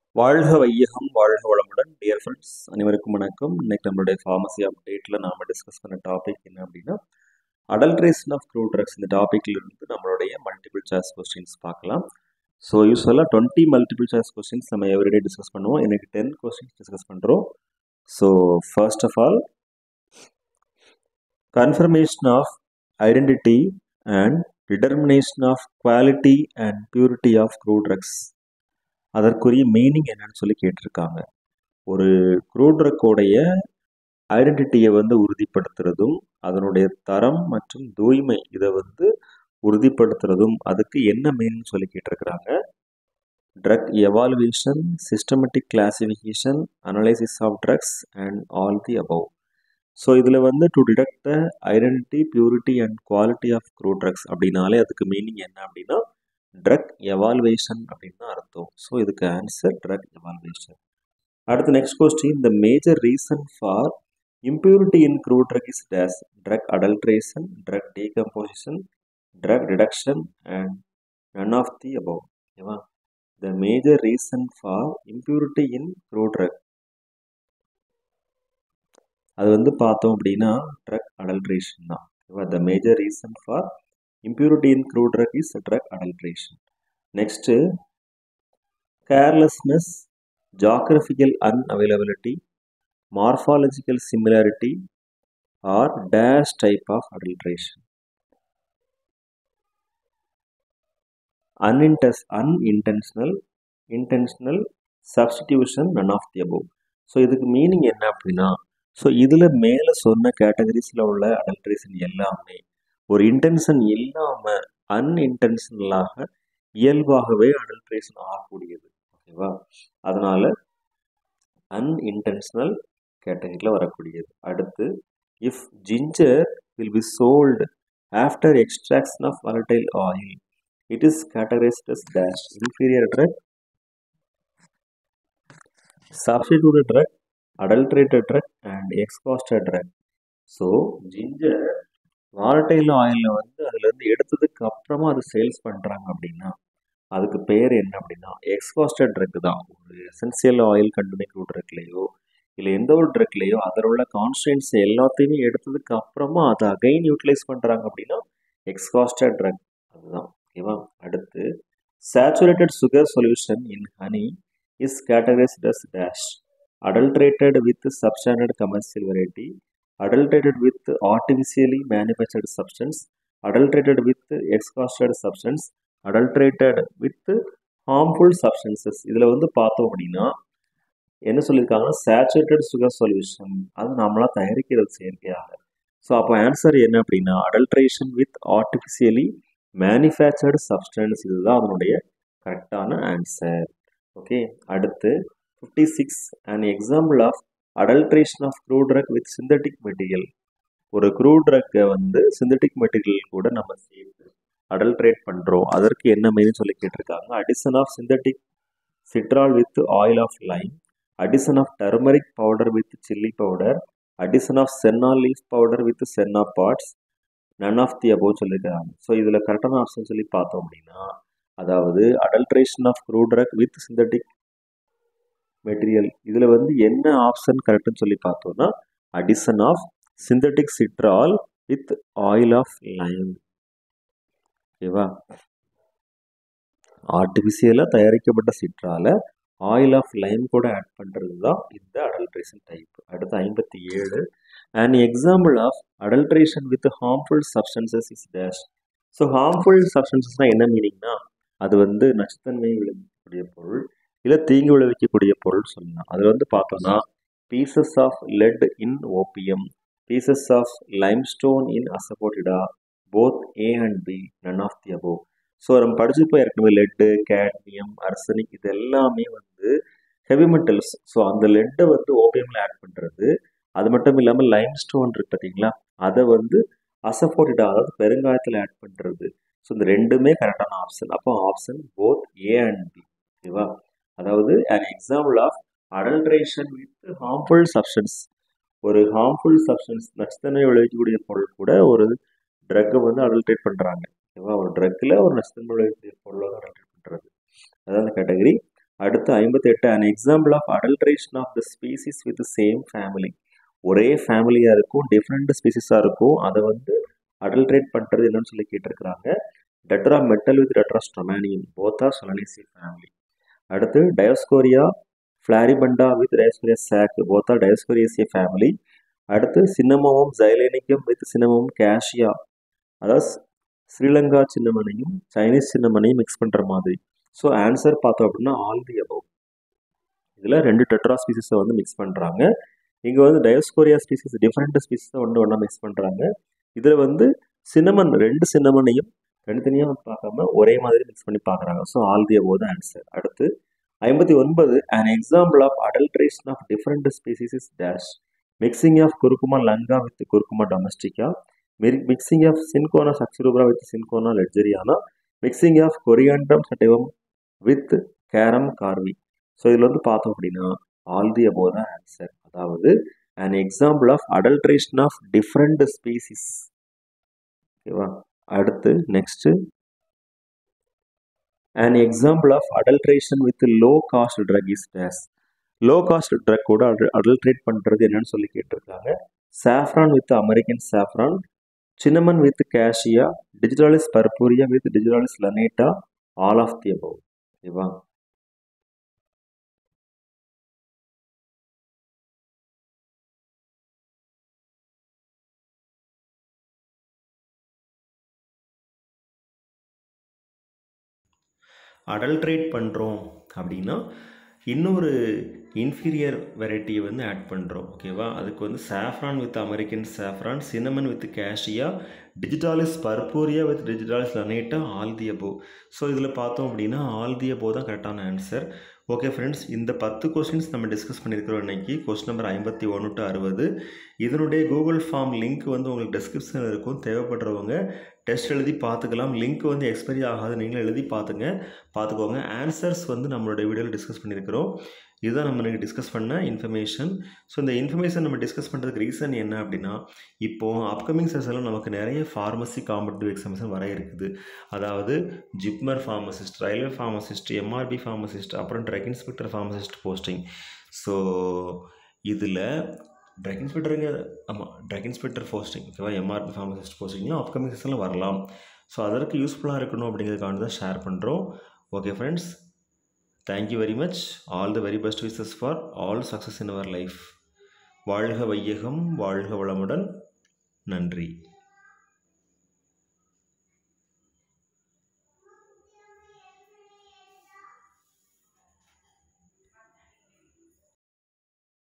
வாழ்க வையகம் வாழ்க வளமுடன் டியர் ஃப்ரெண்ட்ஸ் அனைவருக்கும் வணக்கம் இன்னைக்கு நம்மளுடைய ஃபார்மசி அப்டேட்டில் நாம் டிஸ்கஸ் பண்ண டாபிக் என்ன அப்படின்னா அடல்ட்ரேஷன் ஆஃப் க்ரூ ட்ரக்ஸ் இந்த டாப்பிக்கில் இருந்து நம்மளுடைய மல்டிபிள் சாய்ஸ் கொஸ்டின்ஸ் பார்க்கலாம் ஸோ யூஸ்வலாக டுவெண்ட்டி மல்டிபிள் சாய்ஸ் கொஸ்டின்ஸ் நம்ம எவ்ரிடே டிஸ்கஸ் பண்ணுவோம் எனக்கு டென் கொஸ்டின்ஸ் டிஸ்கஸ் பண்ணுறோம் so first of all confirmation of identity and determination of quality and purity of crude drugs அதற்குரிய மீனிங் என்னன்னு சொல்லி கேட்டிருக்காங்க ஒரு க்ரூட்ரக்கோடைய ஐடென்டிட்டியை வந்து உறுதிப்படுத்துறதும் அதனுடைய தரம் மற்றும் தூய்மை இதை வந்து உறுதிப்படுத்துறதும் அதுக்கு என்ன மீனிங் சொல்லி கேட்டிருக்கிறாங்க drug evaluation systematic classification analysis of drugs and all the above so இதில் வந்து to detect the identity purity and quality of crude drugs அப்படின்னாலே அதுக்கு மீனிங் என்ன அப்படின்னா ட்ரக் எவால்வேஷன் அப்படின்னு தான் அர்த்தம் ஸோ இதுக்கு ஆன்சர் ட்ரக் எவால்வேஷன் அடுத்து next question the major reason for impurity in crude drug is dash drug adulteration drug decomposition drug reduction and none of the above ஓகேவா the major reason for impurity in crude drug அது வந்து பார்த்தோம் அப்படின்னா drug adulteration தான் ஓகேவா the major reason for impurity in crude drug is drug adulteration next carelessness geographical unavailability morphological similarity or dash type of adulteration Unintes- unintentional intentional substitution none of the above so இதுக்கு meaning என்ன அப்படின்னா so இதில் மேலே சொன்ன கேட்டகரிஸில் உள்ள adulteration எல்லாமே ஒரு intention இல்லாமல் அன்இன்டென்ஷனலாக இயல்பாகவே அடல்ட்ரேஷன் ஆகக்கூடியது ஓகேவா அதனால் அன்இன்டென்ஷனல் கேட்டகரியில் வரக்கூடியது அடுத்து if ginger will be sold after extraction of volatile oil it is categorized as dash inferior drug substituted drug adulterated drug and exhausted drug so ginger volatile ஆயிலில் வந்து அதுலேருந்து எடுத்ததுக்கு அப்புறமா அது சேல்ஸ் பண்ணுறாங்க அப்படின்னா அதுக்கு பேர் என்ன அப்படின்னா எக்ஸ்காஸ்டட் ட்ரக் தான் ஒரு எசென்சியல் ஆயில் கண்டெய்னிங் ட்ரக்லேயோ இல்லை எந்த ஒரு ட்ரக்லேயோ அதில் உள்ள கான்ஸ்டன்ஸ் எல்லாத்தையுமே எடுத்ததுக்கு அப்புறமா அதை அகைன் யூட்டிலைஸ் பண்ணுறாங்க அப்படின்னா எக்ஸ்காஸ்டட் ட்ரக் அதுதான் ஓகேவா அடுத்து saturated sugar solution in honey is categorised as dash adulterated with substandard commercial variety adulterated with artificially manufactured substance adulterated with exhausted substance adulterated with harmful substances இதில் வந்து பார்த்தோம் அப்படின்னா என்ன சொல்லியிருக்காங்கன்னா சேச்சுரேட்டட் சுகர் சொல்யூஷன் அது நம்மளாம் தயாரிக்கிறது செயற்கையாக ஸோ அப்போ ஆன்சர் என்ன அப்படின்னா adulteration with artificially manufactured substance இதுதான் அதனுடைய கரெக்டான ஆன்சர் ஓகே அடுத்து fifty six and example of adulteration of crude drug with synthetic material ஒரு க்ரூ ட்ரக்கை வந்து சிந்தட்டிக் மெட்டீரியல் கூட நம்ம சேர்த்து அடல்ட்ரேட் பண்ணுறோம் அதற்கு என்ன மீன் சொல்லி கேட்டிருக்காங்க addition of synthetic citral with oil of lime addition of turmeric powder with chilli powder addition of senna leaf powder with senna parts none of the above சொல்லியிருக்காங்க so இதில் கரெக்டான ஆப்ஷன் சொல்லி பார்த்தோம் அப்படின்னா அதாவது adulteration of crude drug with synthetic material இதில் வந்து என்ன ஆப்ஷன் கரெக்டுன்னு சொல்லி பார்த்தோம்னா addition of synthetic citral with oil of lime ஓகேவா ஆர்டிஃபிஷியலாக தயாரிக்கப்பட்ட சிட்ரால ஆயில் ஆஃப் லைம் கூட ஆட் பண்ணுறது தான் இந்த அடல்ட்ரேஷன் டைப் அடுத்து ஐம்பத்தி ஏழு and example of adulteration with harmful substances is dash so harmful சப்ஸ்டன்சஸ்னால் என்ன மீனிங்னா அது வந்து நச்சுத்தன்மை விளைவிக்கக்கூடிய பொருள் இல்லை தீங்கு விளைவிக்கக்கூடிய பொருள் சொல்லலாம் அதில் வந்து பார்த்தோன்னா pieces of lead in opium pieces of limestone in asafoetida both A and B none of the above so நம்ம படிச்சுப்போ ஏற்கனவே லெட்டு கேட்மியம் அர்சனிக் இது எல்லாமே வந்து ஹெவி மெட்டல்ஸ் ஸோ அந்த லெட்டை வந்து ஓபியமில் ஆட் பண்ணுறது அது மட்டும் இல்லாமல் லைம் ஸ்டோன் இருக்கு பார்த்தீங்களா அதை வந்து அசபோட்டிடா அதாவது பெருங்காயத்தில் ஆட் பண்ணுறது ஸோ இந்த ரெண்டுமே கரெக்டான ஆப்ஷன் அப்போ option both A and B ஓகேவா அதாவது an example of adulteration with harmful substance ஒரு ஹார்ம்ஃபுல் சப்ஸ்டன்ஸ் நச்சுத்தன்மை விளைவிக்கக்கூடிய பொருள் கூட ஒரு ட்ரக்கை வந்து அடல்ட்ரேட் பண்ணுறாங்க ஓகேவா ஒரு ட்ரக்கில் ஒரு நச்சுத்தன்மை விளைவிக்கக்கூடிய பொருளை அடல்ட்ரேட் பண்ணுறது அதான் அந்த கேட்டகரி அடுத்து ஐம்பத்தெட்டு an example of adulteration of the species with same family ஒரே ஃபேமிலியாக இருக்கும் டிஃப்ரெண்ட் ஸ்பீசிஸாக இருக்கும் அதை வந்து அடல்ட்ரேட் பண்ணுறது என்னன்னு சொல்லி கேட்டிருக்கிறாங்க Datura metel with Datura stramonium போத்தா சொலனேசி ஃபேமிலி அடுத்து டயோஸ்கோரியா ஃப்ளாரிபண்டா வித் டயோஸ்கோரியா சாக் போத்தா டயோஸ்கோரியேசிய ஃபேமிலி அடுத்து Cinnamomum zeylanicum with Cinnamomum cassia அதாவது ஸ்ரீலங்கா சின்னமனையும் சைனீஸ் சின்னமனையும் மிக்ஸ் பண்ணுற மாதிரி ஸோ ஆன்சர் பார்த்தோம் அப்படின்னா ஆல் தி அபவ் இதில் ரெண்டு டெட்ரா ஸ்பீசிஸை வந்து மிக்ஸ் பண்ணுறாங்க இங்கே வந்து டயோஸ்கோரியா ஸ்பீசிஸ் டிஃப்ரெண்ட் ஸ்பீசிஸை ஒன்று ஒன்றா மிக்ஸ் பண்ணுறாங்க இதில் வந்து சின்னமன் ரெண்டு சின்னமனையும் தனித்தனியாக பார்க்காம ஒரே மாதிரி மிக்ஸ் பண்ணி பார்க்குறாங்க ஸோ ஆல் தி அபவ் தான் ஆன்சர் அடுத்து ஐம்பத்தி ஒன்பது an example of adulteration of different species is dash mixing of Curcuma longa with Curcuma domestica mixing of Cinchona succirubra with Cinchona ledgeriana mixing of Coriandrum sativum with Carum carvi so இதில் வந்து பார்த்தோம் அப்படின்னா all the above தான் answer அதாவது an example of adulteration of different species ஓகேவா அடுத்து next an example of adulteration with low cost drug is dash low cost drug கூட adulterate பண்ணுறது என்னன்னு சொல்லி கேட்டிருக்காங்க saffron with American saffron cinnamon with cassia Digitalis purpurea with Digitalis lanata all of the above ஓகேவா adulterate பண்ணுறோம் அப்படின்னா இன்னொரு inferior வெரைட்டியை வந்து ஆட் பண்ணுறோம் ஓகேவா அதுக்கு வந்து saffron with American saffron cinnamon with cassia Digitalis purpurea with Digitalis lanata all the above so இதில் பார்த்தோம் அப்படின்னா ஆல் தி அபோ தான் கரெக்டான ஆன்சர் ஓகே ஃப்ரெண்ட்ஸ் இந்த பத்து கொஸ்டின்ஸ் நம்ம டிஸ்கஸ் பண்ணியிருக்கிறோம் இன்னைக்கு கொஸ்டின் நம்பர் ஐம்பத்தி ஒன்று டு அறுபது இதனுடைய கூகுள் ஃபார்ம் லிங்க் வந்து உங்களுக்கு டெஸ்கிரிப்ஷனில் இருக்கும் தேவைப்படுறவங்க டெஸ்ட் எழுதி பார்த்துக்கலாம் லிங்க் வந்து எக்ஸ்பைரி ஆகாது நீங்களும் எழுதி பார்த்துங்க பார்த்துக்கோங்க ஆன்சர்ஸ் வந்து நம்மளோட வீடியோவில் டிஸ்கஸ் பண்ணியிருக்கிறோம் இதுதான் நம்ம இன்றைக்கி டிஸ்கஸ் பண்ண இன்ஃபர்மேஷன் ஸோ இந்த இன்ஃபர்மேஷன் நம்ம டிஸ்கஸ் பண்ணுறதுக்கு ரீசன் என்ன அப்படின்னா இப்போது அப்கமிங் செஷனில் நமக்கு நிறைய ஃபார்மசி காம்படிட்டிவ் எக்ஸாமினேஷன் வர இருக்குது அதாவது JIPMER pharmacist railway pharmacist MRB pharmacist அப்புறம் drug inspector pharmacist posting so இதில் ட்ரக் இன்ஸ்பெக்டருங்க ஆமாம் ட்ரக் இன்ஸ்பெக்டர் போஸ்டிங் ஓகேவா எம்ஆர்பி ஃபார்மசிஸ்ட் போஸ்டிங்லாம் அப்கமிங் செஷனில் வரலாம் ஸோ அதற்கு யூஸ்ஃபுல்லாக இருக்கணும் அப்படிங்கிறதுக்காண்டி தான் ஷேர் பண்ணுறோம் okay friends thank you very much all the very best wishes for all success in our life வாழ்க வையகம் வாழ்க வளமுடன் நன்றி